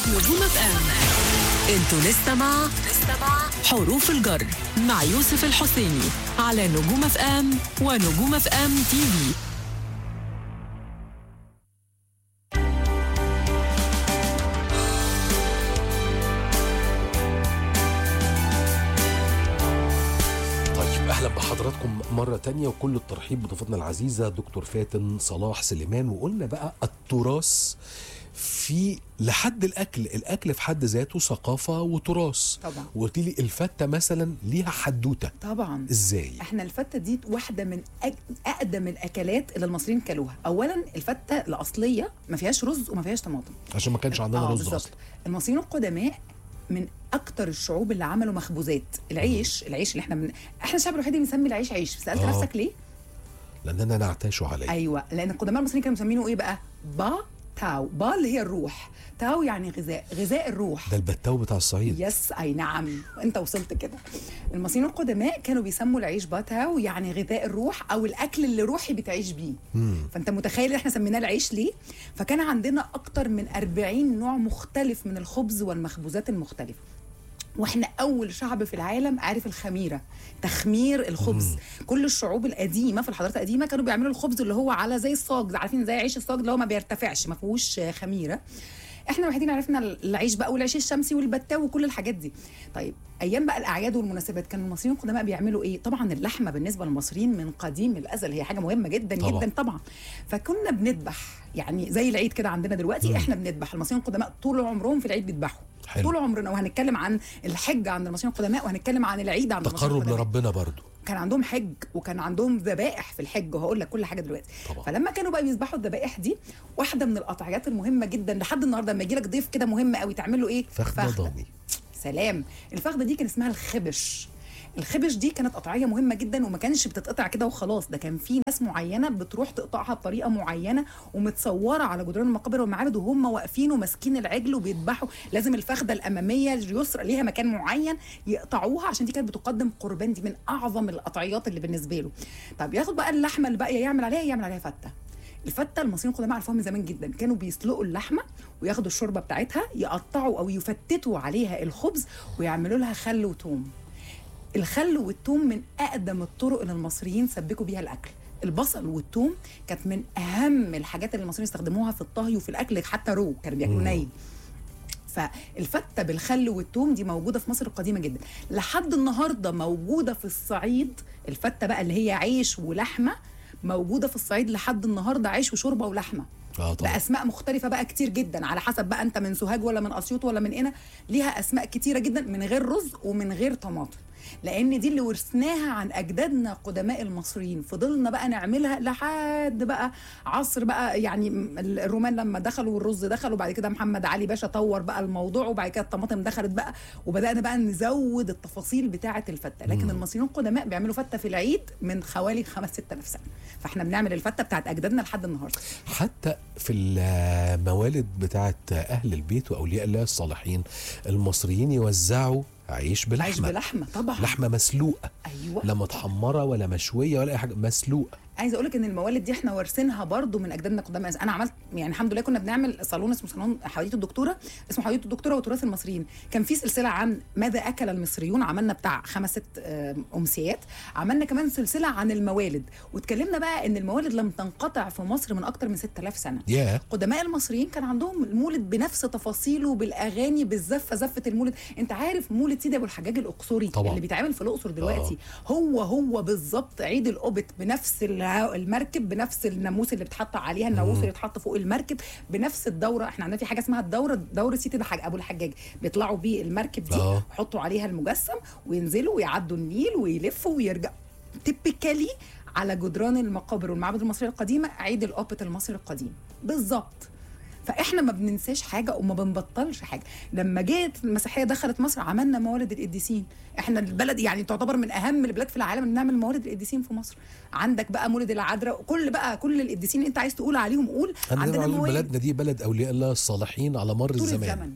نجوم اف ام انتوا لسه مع حروف الجر مع يوسف الحسيني على نجوم اف ام ونجوم اف ام تي في طيب اهلا بحضراتكم مره تانية وكل الترحيب بضيفتنا العزيزه دكتور فاتن صلاح سليمان وقلنا بقى التراث في لحد الاكل الاكل في حد ذاته ثقافه وتراث طبعا. وقلت لي الفته مثلا ليها حدوته طبعا ازاي احنا الفته دي واحده من أج... اقدم الاكلات اللي المصريين كلوها اولا الفته الاصليه ما فيهاش رز وما فيهاش طماطم عشان ما كانش عندنا آه، رز بالظبط. اصلا المصريين القدماء من اكتر الشعوب اللي عملوا مخبوزات العيش العيش اللي احنا من... احنا الشعب الوحيد اللي بنسمي العيش عيش سالت آه. نفسك ليه لاننا نعتاش عليه ايوه لان القدماء المصريين كانوا مسمينه ايه بقى با تاو با اللي هي الروح تاو يعني غذاء غذاء الروح ده البتاو بتاع الصعيد يس اي نعم انت وصلت كده المصريين القدماء كانوا بيسموا العيش باتاو يعني غذاء الروح او الاكل اللي روحي بتعيش بيه فانت متخيل احنا سميناه العيش ليه فكان عندنا اكتر من 40 نوع مختلف من الخبز والمخبوزات المختلفه واحنا اول شعب في العالم عارف الخميره تخمير الخبز كل الشعوب القديمه في الحضارات القديمه كانوا بيعملوا الخبز اللي هو على زي الصاج عارفين زي عيش الصاج اللي هو ما بيرتفعش ما فيهوش آه، خميره احنا الوحيدين عرفنا العيش بقى والعيش الشمسي والبتاو وكل الحاجات دي طيب ايام بقى الاعياد والمناسبات كانوا المصريين القدماء بيعملوا ايه طبعا اللحمه بالنسبه للمصريين من قديم الازل هي حاجه مهمه جدا طبعا. طبعا. جدا طبعا فكنا بنذبح يعني زي العيد كده عندنا دلوقتي احنا بنذبح المصريين القدماء طول عمرهم في العيد بيذبحوا حلو. طول عمرنا وهنتكلم عن الحج عند المصريين القدماء وهنتكلم عن العيد عند المصريين تقرب القدماء لربنا برضو كان عندهم حج وكان عندهم ذبائح في الحج وهقول لك كل حاجه دلوقتي طبعا. فلما كانوا بقى بيذبحوا الذبائح دي واحده من القطعيات المهمه جدا لحد النهارده لما يجي لك ضيف كده مهم قوي تعمل له ايه فخده ضاني سلام الفخده دي كان اسمها الخبش الخبش دي كانت قطعيه مهمه جدا وما كانش بتتقطع كده وخلاص ده كان في ناس معينه بتروح تقطعها بطريقه معينه ومتصوره على جدران المقابر والمعابد وهم واقفين وماسكين العجل وبيذبحوا لازم الفخده الاماميه اليسرى ليها مكان معين يقطعوها عشان دي كانت بتقدم قربان دي من اعظم القطعيات اللي بالنسبه له طب ياخد بقى اللحمه اللي باقيه يعمل عليها يعمل عليها فته الفته المصريين القدماء عرفوها من زمان جدا كانوا بيسلقوا اللحمه وياخدوا الشوربه بتاعتها يقطعوا او يفتتوا عليها الخبز ويعملوا لها خل وتوم الخل والثوم من اقدم الطرق اللي المصريين سبكوا بيها الاكل البصل والثوم كانت من اهم الحاجات اللي المصريين استخدموها في الطهي وفي الاكل حتى رو كانوا بياكلوا ني فالفته بالخل والثوم دي موجوده في مصر القديمه جدا لحد النهارده موجوده في الصعيد الفته بقى اللي هي عيش ولحمه موجوده في الصعيد لحد النهارده عيش وشوربه ولحمه اه طبعا باسماء مختلفه بقى كتير جدا على حسب بقى انت من سوهاج ولا من اسيوط ولا من هنا ليها اسماء كتيره جدا من غير رز ومن غير طماطم لان دي اللي ورثناها عن اجدادنا قدماء المصريين فضلنا بقى نعملها لحد بقى عصر بقى يعني الرومان لما دخلوا والرز دخل وبعد كده محمد علي باشا طور بقى الموضوع وبعد كده الطماطم دخلت بقى وبدانا بقى نزود التفاصيل بتاعه الفته لكن المصريين القدماء بيعملوا فته في العيد من حوالي 5 6000 سنه فاحنا بنعمل الفته بتاعت اجدادنا لحد النهارده حتى في الموالد بتاعت اهل البيت واولياء الله الصالحين المصريين يوزعوا عيش بلحمه عيش بلحمه طبعا لحمه مسلوقه ايوه لا متحمره ولا مشويه ولا اي حاجه مسلوقه عايزه اقول لك ان الموالد دي احنا وارثينها برضو من اجدادنا قدام انا عملت يعني الحمد لله كنا بنعمل صالون اسمه صالون حديث الدكتوره اسمه حديث الدكتوره وتراث المصريين كان في سلسله عن ماذا اكل المصريون عملنا بتاع خمس ست آه، امسيات عملنا كمان سلسله عن الموالد واتكلمنا بقى ان الموالد لم تنقطع في مصر من اكتر من 6000 سنه يا قدماء المصريين كان عندهم المولد بنفس تفاصيله بالاغاني بالزفه زفه المولد انت عارف مولد سيدي ابو الحجاج الاقصري طبعا. اللي بيتعمل في الاقصر دلوقتي هو هو بالظبط عيد القبط بنفس الع- المركب بنفس الناموس اللي بتحط عليها الناموس اللي بيتحط فوق المركب بنفس الدوره احنا عندنا في حاجه اسمها الدوره دوره سيدي الحاج ابو الحجاج بيطلعوا بيه المركب دي آه. يحطوا عليها المجسم وينزلوا ويعدوا النيل ويلفوا ويرجعوا تيبيكالي على جدران المقابر والمعابد المصريه القديمه عيد القبط المصري القديم بالظبط فاحنا ما بننساش حاجه وما بنبطلش حاجه لما جت المسيحيه دخلت مصر عملنا موالد القديسين احنا البلد يعني تعتبر من اهم البلاد في العالم ان نعمل موالد القديسين في مصر عندك بقى مولد العذراء كل بقى كل القديسين اللي انت عايز تقول عليهم قول عندنا عندنا معلوم موالد بلدنا دي بلد اولياء الله الصالحين على مر طول الزمان الزمن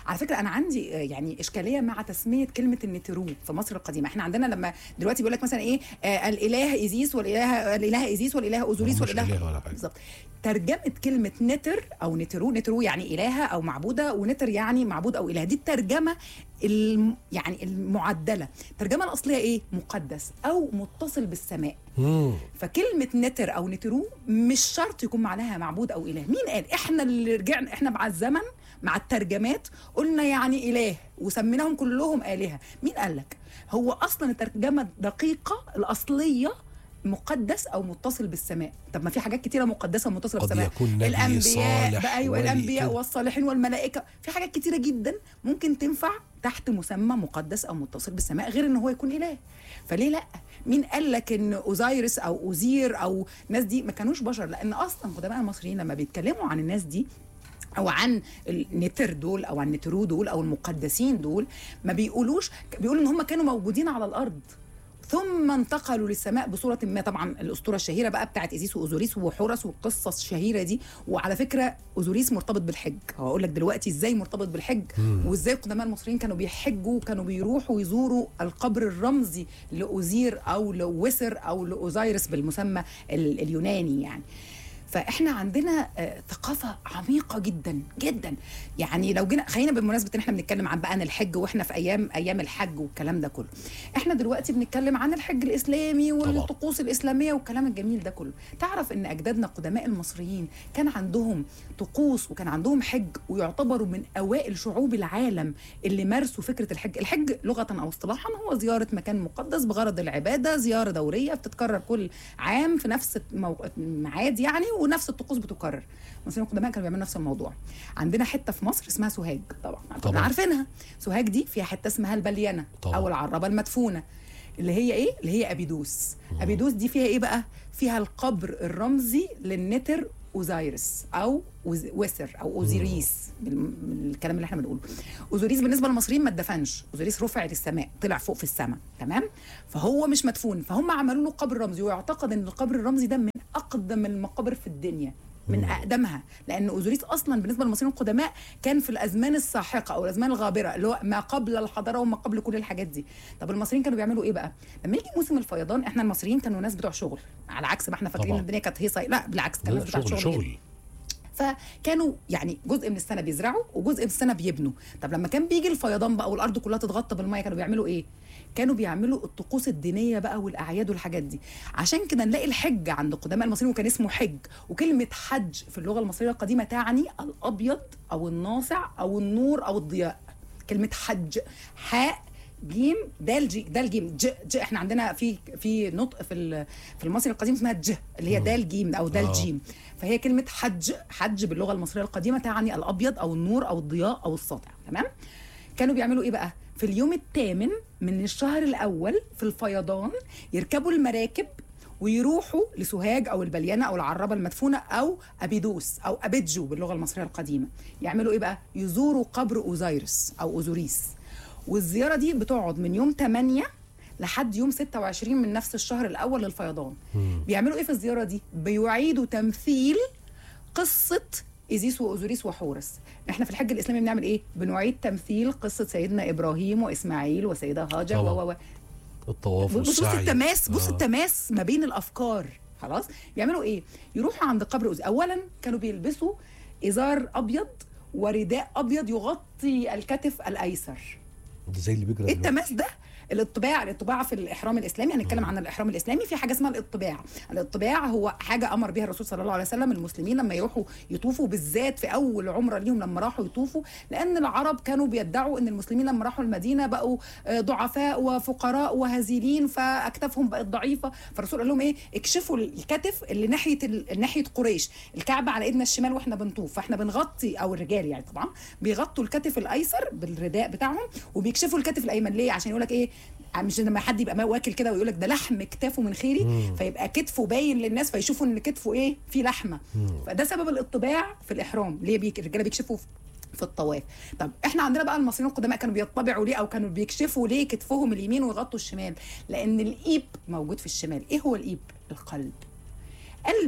على فكره انا عندي آه، يعني اشكاليه مع تسميه كلمه النترو في مصر القديمه احنا عندنا لما دلوقتي بيقول لك مثلا ايه آه الاله ايزيس والاله الاله ايزيس والاله اوزوريس مش والاله إله ولا حاجة. بالظبط ترجمه كلمه نتر او نترو نترو يعني الهه او معبوده ونتر يعني معبود او اله دي الترجمه الم يعني المعدله الترجمه الاصليه ايه مقدس او متصل بالسماء مم. فكلمه نتر او نترو مش شرط يكون معناها معبود او اله مين قال احنا اللي رجعنا احنا مع الزمن مع الترجمات قلنا يعني اله وسميناهم كلهم الهه مين قال لك هو اصلا الترجمه الدقيقه الاصليه مقدس او متصل بالسماء طب ما في حاجات كتيره مقدسه ومتصله قد بالسماء يكون نبي الانبياء صالح بقى ايوه ولي الانبياء كده. والصالحين والملائكه في حاجات كتيره جدا ممكن تنفع تحت مسمى مقدس او متصل بالسماء غير ان هو يكون اله فليه لا مين قال لك ان اوزايرس او اوزير او الناس دي ما كانوش بشر لان اصلا قدماء المصريين لما بيتكلموا عن الناس دي او عن النتر دول او عن النترو دول او المقدسين دول ما بيقولوش بيقولوا ان هم كانوا موجودين على الارض ثم انتقلوا للسماء بصورة ما طبعا الأسطورة الشهيرة بقى بتاعت إيزيس وأوزوريس وحورس والقصة الشهيرة دي وعلى فكرة أوزوريس مرتبط بالحج هقول لك دلوقتي إزاي مرتبط بالحج وإزاي قدماء المصريين كانوا بيحجوا وكانوا بيروحوا يزوروا القبر الرمزي لأوزير أو لوسر أو لأوزايرس بالمسمى ال- اليوناني يعني فاحنا عندنا آه، ثقافه عميقه جدا جدا يعني لو جينا خلينا بالمناسبه ان احنا بنتكلم عن بقى عن الحج واحنا في ايام ايام الحج والكلام ده كله احنا دلوقتي بنتكلم عن الحج الاسلامي والطقوس الاسلاميه والكلام الجميل ده كله تعرف ان اجدادنا قدماء المصريين كان عندهم طقوس وكان عندهم حج ويعتبروا من اوائل شعوب العالم اللي مارسوا فكره الحج الحج لغه او اصطلاحا هو زياره مكان مقدس بغرض العباده زياره دوريه بتتكرر كل عام في نفس المو- الميعاد يعني ونفس الطقوس بتكرر المصريين القدماء كانوا بيعملوا نفس الموضوع عندنا حته في مصر اسمها سوهاج طبعا طبعاً. طبعا عارفينها سوهاج دي فيها حته اسمها البليانه طبعاً. او العربه المدفونه اللي هي ايه اللي هي ابيدوس ابيدوس دي فيها ايه بقى فيها القبر الرمزي للنتر اوزايرس او وز- وسر او اوزيريس بال- من الكلام اللي احنا بنقوله اوزوريس بالنسبه للمصريين ما اتدفنش اوزوريس رفع للسماء طلع فوق في السماء تمام فهو مش مدفون فهم عملوا له قبر رمزي ويعتقد ان القبر الرمزي ده من اقدم المقابر في الدنيا من اقدمها لان اوزوريس اصلا بالنسبه للمصريين القدماء كان في الازمان الساحقه او الازمان الغابره اللي هو ما قبل الحضاره وما قبل كل الحاجات دي طب المصريين كانوا بيعملوا ايه بقى لما يجي موسم الفيضان احنا المصريين كانوا ناس بتوع شغل على عكس ما احنا فاكرين طبعاً. الدنيا كانت هيصه لا بالعكس كانوا لا ناس بتوع شغل شغل, جداً. شغل فكانوا يعني جزء من السنه بيزرعوا وجزء من السنه بيبنوا طب لما كان بيجي الفيضان بقى والارض كلها تتغطى بالميه كانوا بيعملوا ايه كانوا بيعملوا الطقوس الدينيه بقى والاعياد والحاجات دي عشان كده نلاقي الحج عند قدماء المصريين وكان اسمه حج وكلمه حج في اللغه المصريه القديمه تعني الابيض او الناصع او النور او الضياء كلمه حج حاء جيم دال جي دال جيم ج ج احنا عندنا في في نطق في ال- في المصري القديم اسمها ج اللي هي دال جيم او دال آه. جيم فهي كلمه حج حج باللغه المصريه القديمه تعني الابيض او النور او الضياء او الساطع تمام كانوا بيعملوا ايه بقى في اليوم الثامن من الشهر الاول في الفيضان يركبوا المراكب ويروحوا لسوهاج او البليانه او العربه المدفونه او ابيدوس او ابيدجو باللغه المصريه القديمه يعملوا ايه بقى يزوروا قبر اوزيرس او اوزوريس والزياره دي بتقعد من يوم 8 لحد يوم 26 من نفس الشهر الاول للفيضان بيعملوا ايه في الزياره دي بيعيدوا تمثيل قصه ايزيس واوزوريس وحورس احنا في الحج الاسلامي بنعمل ايه بنعيد تمثيل قصه سيدنا ابراهيم واسماعيل وسيده هاجر طبعا. و و و الطواف بص بص والسعي التماس بص آه. التماس ما بين الافكار خلاص يعملوا ايه يروحوا عند قبر أوزي. اولا كانوا بيلبسوا ازار ابيض ورداء ابيض يغطي الكتف الايسر ده زي اللي بيجري ايه دلوقتي. التماس ده الاطباع الاطباع في الاحرام الاسلامي هنتكلم عن الاحرام الاسلامي في حاجه اسمها الاطباع الاطباع هو حاجه امر بها الرسول صلى الله عليه وسلم المسلمين لما يروحوا يطوفوا بالذات في اول عمره ليهم لما راحوا يطوفوا لان العرب كانوا بيدعوا ان المسلمين لما راحوا المدينه بقوا آه، ضعفاء وفقراء وهزيلين فاكتافهم بقت ضعيفه فالرسول قال لهم ايه اكشفوا الكتف اللي ناحيه ال- ناحيه قريش الكعبه على ايدنا الشمال واحنا بنطوف فاحنا بنغطي او الرجال يعني طبعا بيغطوا الكتف الايسر بالرداء بتاعهم وبيكشفوا الكتف الايمن ليه عشان يقول لك ايه مش لما حد يبقى ما واكل كده ويقول لك ده لحم كتافه من خيري فيبقى كتفه باين للناس فيشوفوا ان كتفه ايه فيه لحمه فده سبب الاطباع في الاحرام ليه بيك الرجاله بيكشفوا في- في الطواف طب احنا عندنا بقى المصريين القدماء كانوا بيطبعوا ليه او كانوا بيكشفوا ليه كتفهم اليمين ويغطوا الشمال لان الايب موجود في الشمال ايه هو الايب القلب قلبي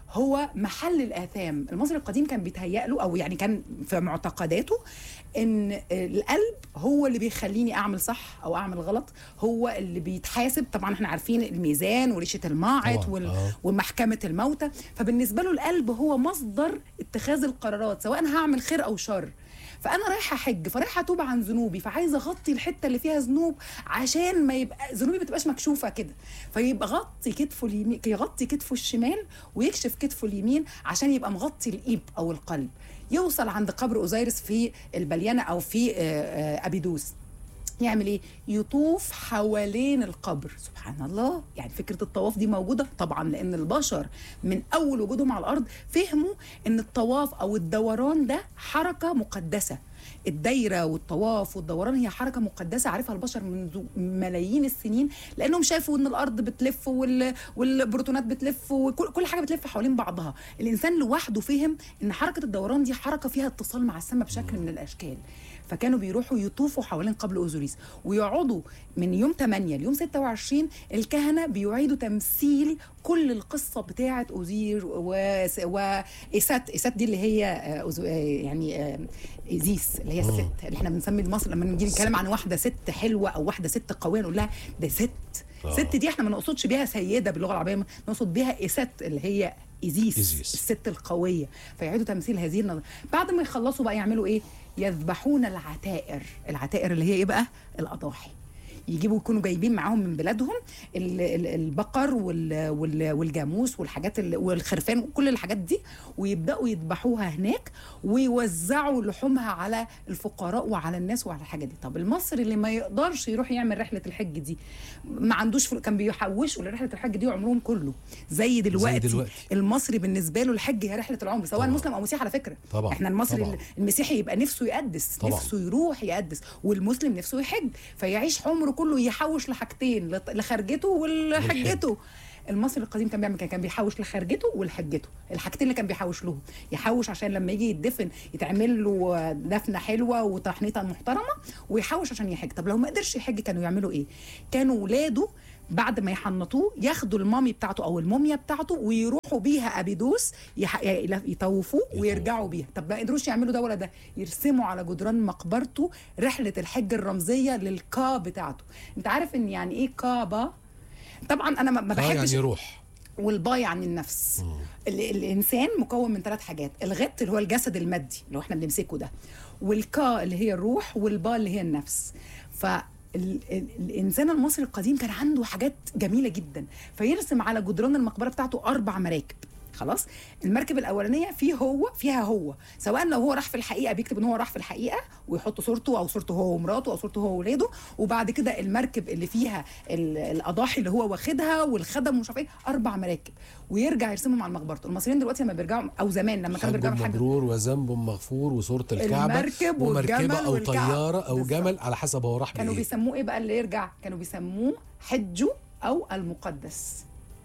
هو محل الاثام المصري القديم كان بيتهيأ له او يعني كان في معتقداته ان القلب هو اللي بيخليني اعمل صح او اعمل غلط هو اللي بيتحاسب طبعا احنا عارفين الميزان وريشه الماعط طبعاً، وال... آه. ومحكمه الموتى فبالنسبه له القلب هو مصدر اتخاذ القرارات سواء هعمل خير او شر فانا رايحه احج فرايحه اتوب عن ذنوبي فعايزه اغطي الحته اللي فيها ذنوب عشان ما يبقى ذنوبي ما تبقاش مكشوفه كده فيبقى غطي كتفه اليمين يغطي كتفه الشمال ويكشف كتفه اليمين عشان يبقى مغطي الايب او القلب يوصل عند قبر اوزيرس في البليانه او في آه، آه، ابيدوس يعمل ايه يطوف حوالين القبر سبحان الله يعني فكره الطواف دي موجوده طبعا لان البشر من اول وجودهم على الارض فهموا ان الطواف او الدوران ده حركه مقدسه الدايره والطواف والدوران هي حركه مقدسه عارفها البشر منذ ملايين السنين لانهم شافوا ان الارض بتلف وال... والبروتونات بتلف وكل كل حاجه بتلف حوالين بعضها الانسان لوحده فهم ان حركه الدوران دي حركه فيها اتصال مع السماء بشكل من الاشكال فكانوا بيروحوا يطوفوا حوالين قبر اوزوريس ويقعدوا من يوم 8 ليوم 26 الكهنه بيعيدوا تمثيل كل القصه بتاعه اوزير و- وايسات ايسات دي اللي هي آه، أوزو- آه، يعني آه، ايزيس اللي هي الست اللي احنا بنسمي مصر لما نيجي نتكلم عن واحده ست حلوه او واحده ست قويه نقول لها ده ست آه. ست دي احنا ما نقصدش بيها سيده باللغه العربيه نقصد بيها ايسات اللي هي ايزيس, إيزيس. الست القويه فيعيدوا تمثيل هذه النظر بعد ما يخلصوا بقى يعملوا ايه يذبحون العتائر العتائر اللي هي ايه بقى الاضاحي يجيبوا يكونوا جايبين معاهم من بلادهم ال- ال- البقر وال- وال- والجاموس والحاجات ال- والخرفان وكل الحاجات دي ويبداوا يذبحوها هناك ويوزعوا لحومها على الفقراء وعلى الناس وعلى الحاجات دي طب المصري اللي ما يقدرش يروح يعمل رحله الحج دي ما عندوش فلوس كان بيحوشوا لرحله الحج دي عمرهم كله زي دلوقتي, دلوقتي. المصري بالنسبه له الحج هي رحله العمر سواء طبعاً. مسلم او مسيحي على فكره طبعاً. احنا المصري طبعاً. المسيحي يبقى نفسه يقدس طبعاً. نفسه يروح يقدس والمسلم نفسه يحج فيعيش عمره كله يحوش لحاجتين لط- لخرجته ولحجته المصري القديم كان بيعمل كده كان بيحوش لخرجته ولحجته الحاجتين اللي كان بيحوش لهم يحوش عشان لما يجي يدفن يتعمل له دفنه حلوه وتحنيطه محترمه ويحوش عشان يحج طب لو ما قدرش يحج كانوا يعملوا ايه كانوا ولاده بعد ما يحنطوه ياخدوا المامي بتاعته او الموميا بتاعته ويروحوا بيها ابيدوس يح... يطوفوه ويرجعوا بيها طب ما قدروش يعملوا ده ولا ده يرسموا على جدران مقبرته رحله الحج الرمزيه للكا بتاعته انت عارف ان يعني ايه كابا طبعا انا ما ما اه بحبش يعني روح والباي عن النفس ال- الانسان مكون من ثلاث حاجات الغت اللي هو الجسد المادي اللي هو احنا بنمسكه ده والكا اللي هي الروح والبا اللي هي النفس ف ال- ال- الانسان المصري القديم كان عنده حاجات جميله جدا فيرسم على جدران المقبره بتاعته اربع مراكب خلاص المركب الاولانيه فيه هو فيها هو سواء لو هو راح في الحقيقه بيكتب ان هو راح في الحقيقه ويحط صورته او صورته هو ومراته او صورته هو وولاده وبعد كده المركب اللي فيها ال- الاضاحي اللي هو واخدها والخدم ومش عارف ايه اربع مراكب ويرجع يرسمهم على مقبرته المصريين دلوقتي لما بيرجعوا او زمان لما كانوا حج بيرجعوا حاجه مبرور وذنب مغفور وصورة الكعبة المركب ومركبة والجمل أو والكعب. طيارة أو بالظبط. جمل على حسب هو راح كانوا بإيه بيسموه ايه بقى اللي يرجع كانوا بيسموه حجه او المقدس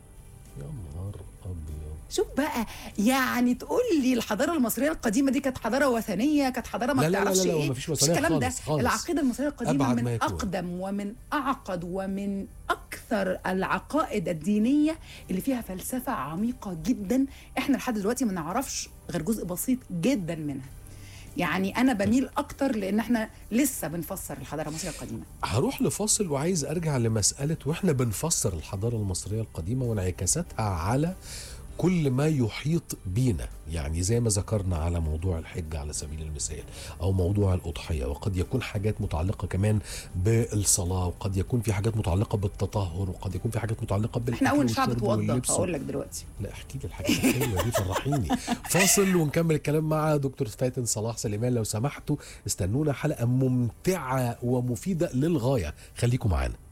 يا نهار أبيض شوف بقى يعني تقول لي الحضاره المصريه القديمه دي كانت حضاره وثنيه كانت حضاره ما لا لا لا بتعرفش لا، ايه مفيش مش وثنية الكلام ده خالص، خالص. العقيده المصريه القديمه أبعد ما من يكون. اقدم ومن اعقد ومن اكثر العقائد الدينيه اللي فيها فلسفه عميقه جدا احنا لحد دلوقتي ما نعرفش غير جزء بسيط جدا منها يعني انا بميل اكتر لان احنا لسه بنفسر الحضاره المصريه القديمه هروح لفاصل وعايز أرجع لمسألة وإحنا بنفسر الحضارة المصرية القديمة وانعكاساتها على كل ما يحيط بينا يعني زي ما ذكرنا على موضوع الحج على سبيل المثال او موضوع الاضحيه وقد يكون حاجات متعلقه كمان بالصلاه وقد يكون في حاجات متعلقه بالتطهر وقد يكون في حاجات متعلقه بالاكل احنا اول شعب والشرب اتوضى واللبس هقول لك دلوقتي لا احكي لي الحاجات الحلوه دي فرحيني فاصل ونكمل الكلام مع دكتور فاتن صلاح سليمان لو سمحتوا استنونا حلقه ممتعه ومفيده للغايه خليكم معانا